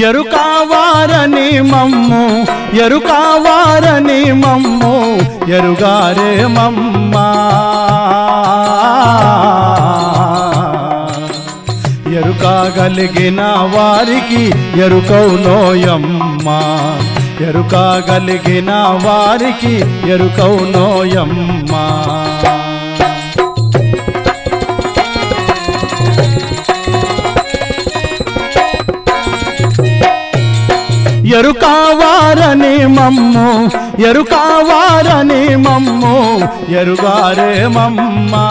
ఎరుకావారని మమ్ము ఎరుకావారని మమ్ము ఎరుగారే మమ్మా ఎరుకాగలిగిన వారికి ఎరుకౌనోయమ్మా ఎరుకాగలిగిన వారికి ఎరుకౌనోయమ్మా ఎరుకావారని మమ్ము ఎరుకావారని మమ్ము ఎరుగారే మమ్మా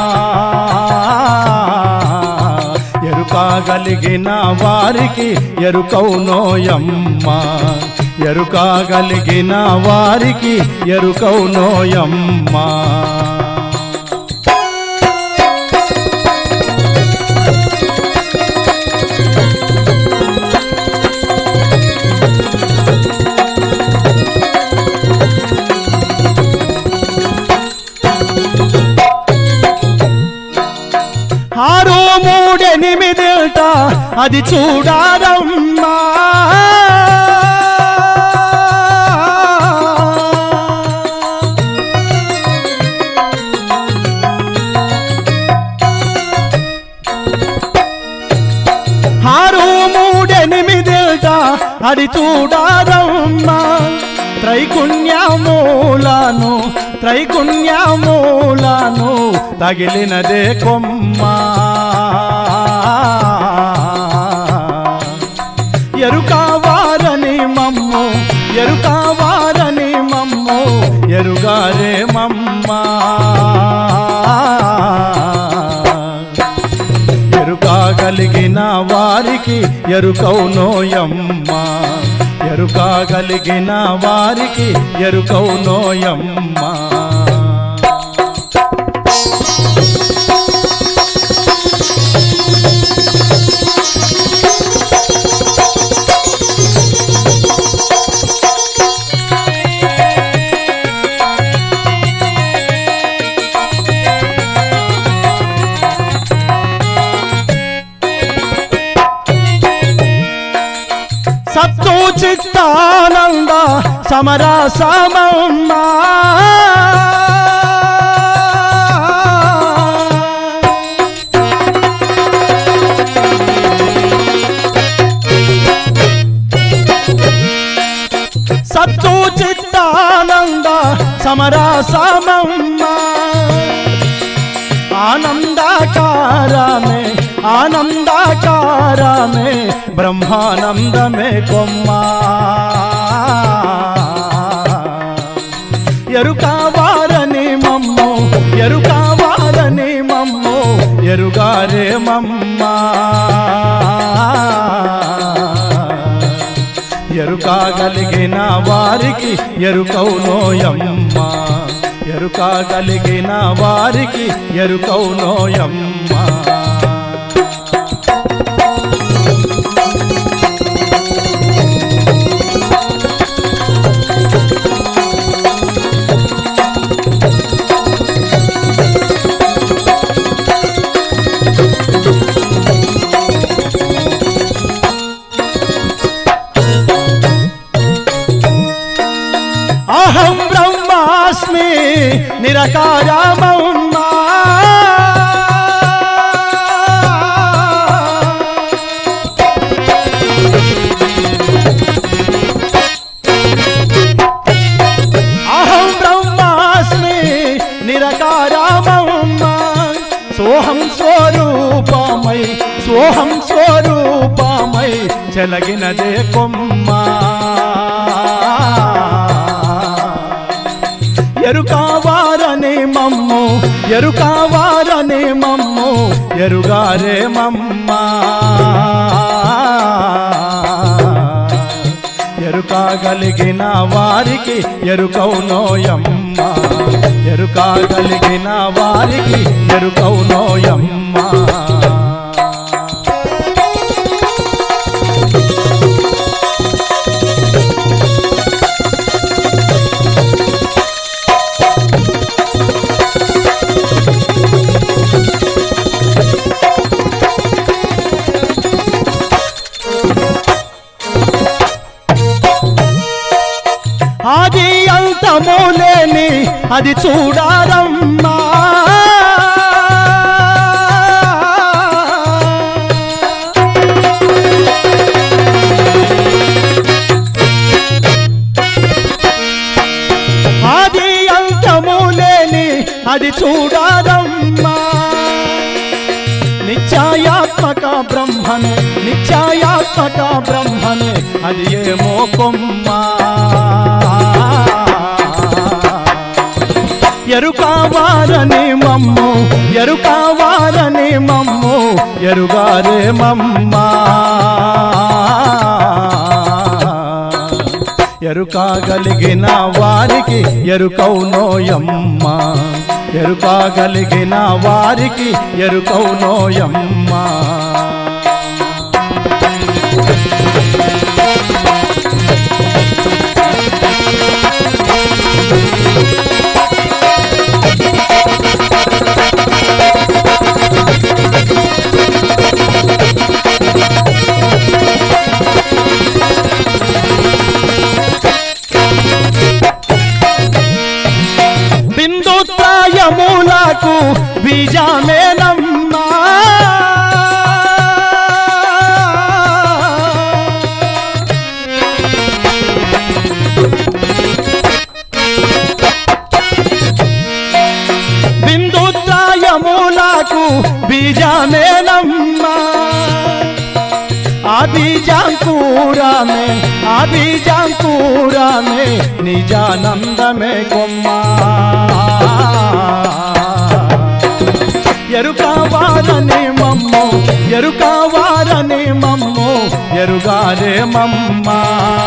ఎరుకాగలిగిన వారికి ఎరుకౌనోయమ్మా ఎరుకాగలిగిన వారికి ఎరుకౌనోయమ్మా ఆరు మూడెనిమిదేట అది చూడారమ్మా ఆరు మూడెనిమిదేట అది చూడారమ్మా త్రైకుణ్యమూలను త్రైకుణ్యమూలను తగిలినదే కొమ్మా ఎరుకావారని మమ్ము ఎరుకావారని మమ్ము ఎరుగారే మమ్మా ఎరుకాగలిగిన వారికి ఎరుకౌనోయమ్మా ఎరుకాగలిగిన వారికి ఎరుకౌనోయమ్మా సత్తు చిత్తానంద సమరసమమ్మా సత్తు చిత్తానంద సమరసమమ్మా ఆనందాకారమే ఆనందాకారమే బ్రహ్మానందమే కొమ్మా ఎరుకావారని మమ్ము ఎరుకావారని మమ్ము ఎరుగారే మమ్మా ఎరుకాగలిగిన వారికి ఎరుకౌనోయమ్మా ఎరుకాగలిగిన వారికి ఎరుకౌనోయమ్మా అహం బ్రహ్మాస్మి నిరకారమమ్మా అహం బ్రహ్మాస్మి నిరకారమమ్మా సోహం స్వరూపమై సోహం స్వరూపమై చెలగినదే కొమ్మా ఎరుకావారని మమ్ము ఎరుకావారని మమ్ము ఎరుగారే మమ్మా ఎరుకాగలిగిన వారికి ఎరుకౌనోయమ్మా ఎరుకాగలిగిన వారికి ఎరుకౌనోయమ్మా అది చూడారమ్మా అది అంతము లేని అది చూడారమ్మా నిత్యాయాత్మక బ్రహ్మనే నిత్యాయాత్మక బ్రహ్మనే అది ఏమో కొమ్మా ఎరుకావారని మమ్ము ఎరుకావారని మమ్ము ఎరుగారే మమ్మా ఎరుకాగలిగిన వారికి ఎరుకౌనోయమ్మ ఎరుకాగలిగిన వారికి ఎరుకౌనోయమ్మ బిందుత్రాయములకు బీజమేనమ్మా బిందుత్రాయములకు బీజమేనమ్మా అభిజాంకూరా మే అభిజాంకూరా మే నిజానందమే కొమ్మా ఎరుకావారని మమ్ము ఎరుకావారని మమ్ము ఎరుగారే మమ్మా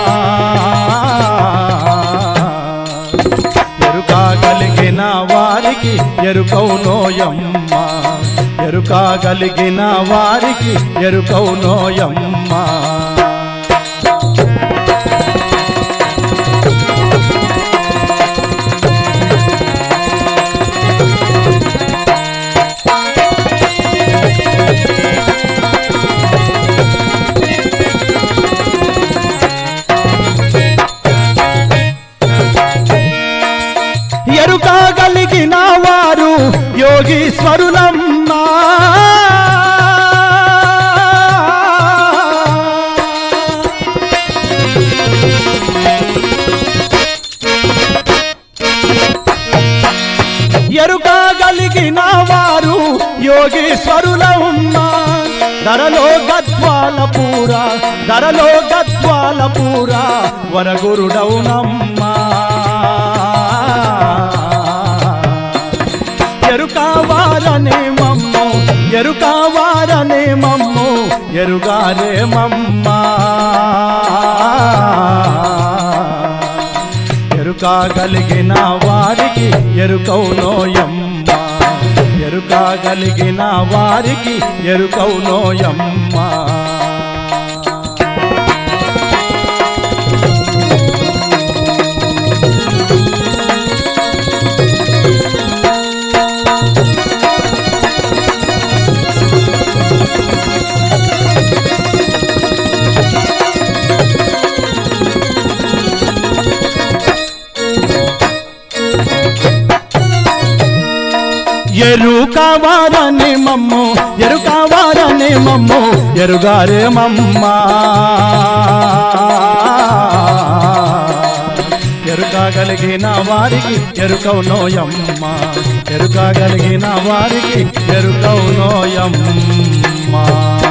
ఎరుకాగలిగిన వారికి ఎరుకౌనోయమ్మ ఎరుకాగలిగిన వారికి ఎరుకౌనోయమ్మ ఎరుకాగలిగిన వారు యోగీశ్వరులమ్మా ఎరుకాగలిగిన వారు యోగీశ్వరులమ్మా ధరలో గద్వాల పూర ధరలో గద్వాల పూర వరగురుడవునమ్మా ఎరుకావారనే మమ్ము ఎరుకావారనే మమ్ము ఎరుగారే మమ్మా ఎరుకాగలిగిన వారికి ఎరుకౌనోయమ్మ ఎరుకాగలిగిన వారికి ఎరుకౌనోయమ్మ ఎరుకావారని మమ్ము ఎరుకావారని మమ్ము ఎరుగారే మమ్మా ఎరుకాగలిగిన వారికి ఎరుకౌనోయమ్మ ఎరుకాగలిగిన వారికి ఎరుకౌనోయమ్మ